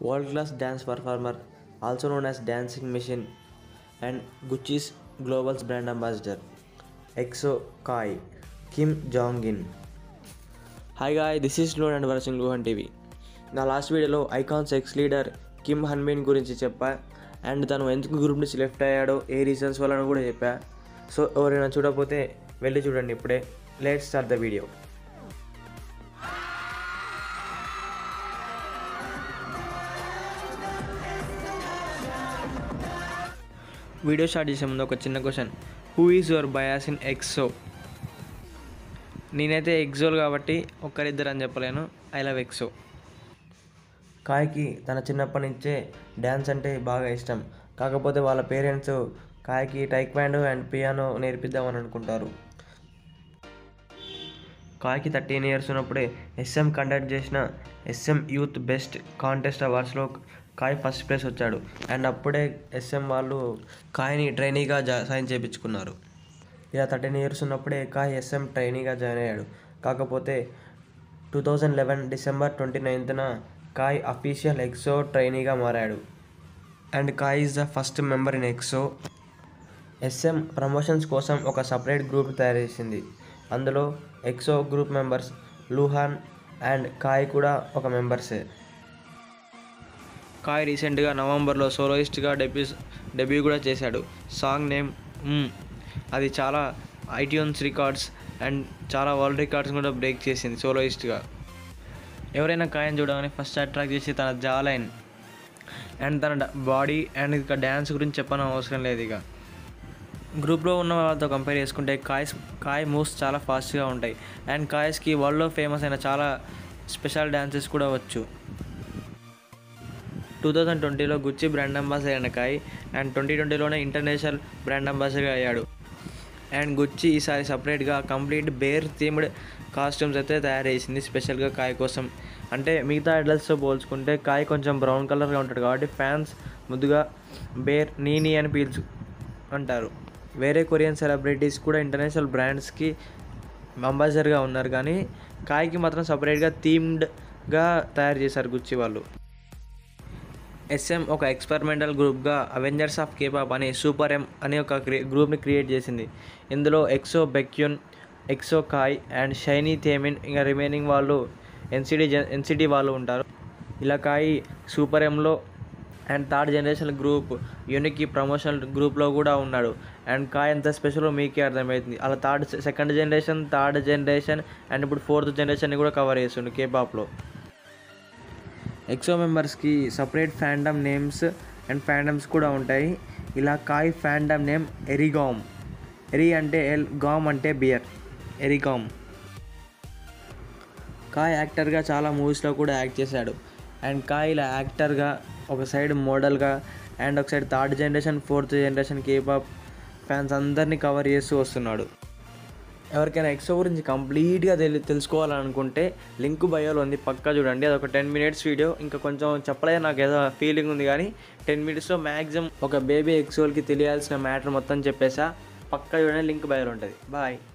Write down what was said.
world class dance performer, also known as Dancing Machine, and Gucci's global brand ambassador. EXO Kai, Kim Jong Un. Hi guy this is Lone and వర్సింగ్ Luhan TV నా last వీడియోలో icons ex leader Kim Hanmin గురించి చెప్పా and తను ఎందుకు group నుంచి left అయ్యాడో ఏ reasons వలన కూడా చెప్పా సో ఎవరైనా చూడకపోతే వెళ్ళి చూడండి ఇప్పుడే let start the video video start చేసే ముందు ఒక చిన్న question who is your bias in EXO నేనైతే ఎక్సోల్ కాబట్టి ఒక్కరిద్దరు అని చెప్పలేను ఐ లవ్ ఎక్సో కాయ్కి తన చిన్నప్పటి నుంచే డ్యాన్స్ అంటే బాగా ఇష్టం కాకపోతే వాళ్ళ పేరెంట్స్ కాయ్కి టైక్వాండో అండ్ పియానో నేర్పిద్దామని అనుకుంటారు కాయ్కి థర్టీన్ ఇయర్స్ ఉన్నప్పుడే ఎస్ఎం కండక్ట్ చేసిన ఎస్ఎం యూత్ బెస్ట్ కాంటెస్ట్ అవార్డ్స్లో కాయ్ ఫస్ట్ ప్లేస్ వచ్చాడు అండ్ అప్పుడే ఎస్ఎం వాళ్ళు కాయ్ని ట్రైనీగా జా సైన్ చేయించుకున్నారు ఇలా థర్టీన్ ఇయర్స్ ఉన్నప్పుడే కాయ్ ఎస్ఎం ట్రైనీగా జాయిన్ అయ్యాడు కాకపోతే two thousand eleven December twenty నైన్త్న కాయ్ అఫీషియల్ ఎక్సో ట్రైనీగా మారాడు and Kai is the first member in EXO SM promotions కోసం ఒక సపరేట్ గ్రూప్ తయారు చేసింది అందులో EXO group members Luhan and Kai కూడా ఒక మెంబర్సే కాయ్ రీసెంట్గా నవంబర్లో సోలోయిస్ట్గా డెబ్యూ డెబ్యూ కూడా చేశాడు సాంగ్ నేమ్ మ్. అది చాలా ఐట్యూన్స్ రికార్డ్స్ అండ్ చాలా వరల్డ్ రికార్డ్స్ కూడా బ్రేక్ చేసింది సోలోయిస్ట్గా ఎవరైనా కాయని చూడగానే ఫస్ట్ అట్రాక్ట్ చేసి తన జాలైన్ అండ్ తన బాడీ అండ్ ఇక డ్యాన్స్ గురించి చెప్పడం అవసరం లేదు ఇక గ్రూప్లో ఉన్న వాళ్ళతో కంపేర్ చేసుకుంటే కాయ్స్ కాయ్ మూవ్స్ చాలా ఫాస్ట్గా ఉంటాయి అండ్ కాయ్స్కి వరల్డ్లో ఫేమస్ అయిన చాలా స్పెషల్ డ్యాన్సెస్ కూడా వచ్చు టూ థౌజండ్ ట్వంటీలో గుచ్చి బ్రాండ్ అంబాసిడర్ అయిన కాయ్ అండ్ ట్వంటీ ట్వంటీలోనే ఇంటర్నేషనల్ బ్రాండ్ అంబాసిడర్ అయ్యాడు అండ్ గుచ్చి ఈసారి సపరేట్గా కంప్లీట్ బేర్ థీమ్డ్ కాస్ట్యూమ్స్ అయితే తయారు చేసింది స్పెషల్గా కాయ్ కోసం అంటే మిగతా ఐడల్స్తో పోల్చుకుంటే కాయ్ కొంచెం బ్రౌన్ కలర్గా ఉంటాడు కాబట్టి ఫ్యాన్స్ ముద్దుగా బేర్ నీని అని పీల్చు అంటారు వేరే కొరియన్ సెలబ్రిటీస్ కూడా ఇంటర్నేషనల్ బ్రాండ్స్కి అంబాసిడర్గా ఉన్నారు కానీ కాయ్కి మాత్రం సపరేట్గా థీమ్డ్గా తయారు చేశారు గుచ్చి వాళ్ళు ఎస్ఎం ఒక ఎక్స్పెరిమెంటల్ గ్రూప్గా అవెంజర్స్ ఆఫ్ కేపాప్ అనే సూపర్ ఎం అనే ఒక క్రి గ్రూప్ని క్రియేట్ చేసింది ఇందులో EXO Baekhyun EXO Kai and SHINee Taemin ఇంకా రిమైనింగ్ వాళ్ళు ఎన్సిడి ఎన్సిడి వాళ్ళు ఉంటారు ఇలా కాయ్ సూపర్ ఎంలో and third generation group unique promotional గ్రూప్లో కూడా ఉన్నాడు అండ్ కాయ్ ఎంత స్పెషల్ మీకే అర్థమవుతుంది అలా third second generation third generation and ఇప్పుడు ఫోర్త్ జనరేషన్ని కూడా కవర్ చేస్తుండు కేపాప్లో ఎక్సో మెంబర్స్కి separate fandom names and fandoms కూడా ఉంటాయి ఇలా కాయ్ ఫ్యాండమ్ నేమ్ ఎరిగామ్ ఎరి అంటే ఎల్ గామ్ అంటే బియర్ ఎరిగామ్ కాయ్ యాక్టర్గా చాలా మూవీస్లో కూడా యాక్ట్ చేశాడు అండ్ కాయ్ ఇలా యాక్టర్గా ఒక సైడ్ మోడల్గా అండ్ ఒక side third generation fourth generation K-pop fans అందరినీ కవర్ చేస్తూ వస్తున్నాడు ఎవరికైనా ఎక్సో గురించి కంప్లీట్గా తెలి తెలుసుకోవాలనుకుంటే లింక్ బయోలో ఉంది పక్కా చూడండి అది ఒక టెన్ మినిట్స్ వీడియో ఇంకా కొంచెం చెప్పలేదు నాకు ఏదో ఫీలింగ్ ఉంది కానీ టెన్ మినిట్స్లో మ్యాక్సిమం ఒక బేబీ ఎక్సోల్కి తెలియాల్సిన మ్యాటర్ మొత్తం చెప్పేసా పక్కా చూడండి లింక్ బయోలో ఉంటుంది బాయ్